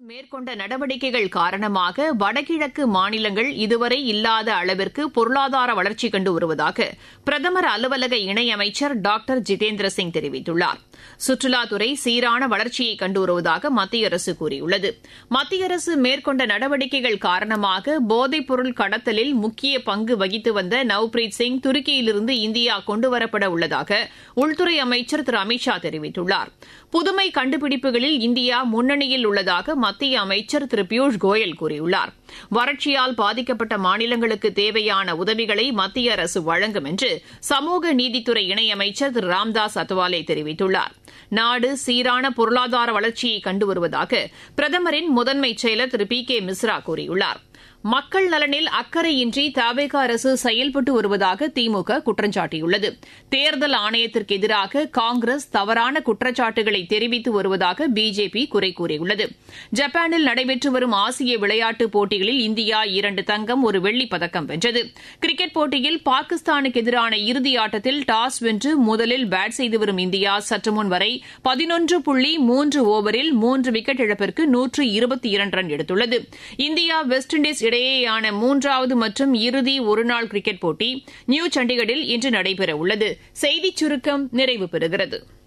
மேற்கொண்ட நடவடிக்கைகள் காரணமாக வடகிழக்கு மாநிலங்கள் இதுவரை இல்லாத அளவிற்கு பொருளாதார வளர்ச்சி கண்டு வருவதாக பிரதமர் அலுவலக இணையமைச்சர் டாக்டர் ஜிதேந்திர சிங் தெரிவித்துள்ளார் சுற்றுலாத்துறை சீரான வளர்ச்சியை கண்டு வருவதாக மத்திய அரசு கூறியுள்ளது மத்திய அரசு மேற்கொண்ட நடவடிக்கைகள் காரணமாக போதைப் பொருள் கடத்தலில் முக்கிய பங்கு வகித்து வந்த நவ்பிரீத் சிங் துருக்கியிலிருந்து இந்தியா கொண்டுவரப்பட உள்ளதாக உள்துறை அமைச்சர் திரு அமித் ஷா தெரிவித்துள்ளார் புதுமை கண்டுபிடிப்புகளில் இந்தியா முன்னணியில் உள்ளதாக மத்திய அமைச்சர் திரு பியூஷ் கோயல் கூறியுள்ளார் வறட்சியால் பாதிக்கப்பட்ட மாநிலங்களுக்கு தேவையான உதவிகளை மத்திய அரசு வழங்கும் என்று சமூக நீதித்துறை இணையமைச்சர் திரு ராம்தாஸ் அத்வாலே தெரிவித்துள்ளார் நாடு சீரான பொருளாதார வளர்ச்சியை கண்டு வருவதாக பிரதமரின் முதன்மை செயலர் திரு பி கே மிஸ்ரா கூறியுள்ளார் மக்கள் நலனில் அக்கறையின்றி தவேக அரசு செயல்பட்டு வருவதாக திமுக குற்றம் சாட்டியுள்ளது தேர்தல் ஆணையத்திற்கு எதிராக காங்கிரஸ் தவறான குற்றச்சாட்டுகளை தெரிவித்து வருவதாக பிஜேபி குறை கூறியுள்ளது ஜப்பானில் நடைபெற்று வரும் ஆசிய விளையாட்டுப் போட்டிகளில் இந்தியா இரண்டு தங்கம் ஒரு வெள்ளிப் பதக்கம் வென்றது கிரிக்கெட் போட்டியில் பாகிஸ்தானுக்கு எதிரான இறுதி ஆட்டத்தில் டாஸ் வென்று முதலில் பேட் செய்து வரும் இந்தியா சற்றுமுன் வரை பதினொன்று புள்ளி மூன்று ஓவரில் மூன்று விக்கெட் இழப்பிற்கு நூற்று இருபத்தி இரண்டு ரன் எடுத்துள்ளது இந்தியா வெஸ்ட் இண்டீஸ் இடையேயான மூன்றாவது மற்றும் இறுதி ஒருநாள் கிரிக்கெட் போட்டி நியூ சண்டிகரில் இன்று நடைபெறவுள்ளது செய்திச் சுருக்கம் நிறைவு பெறுகிறது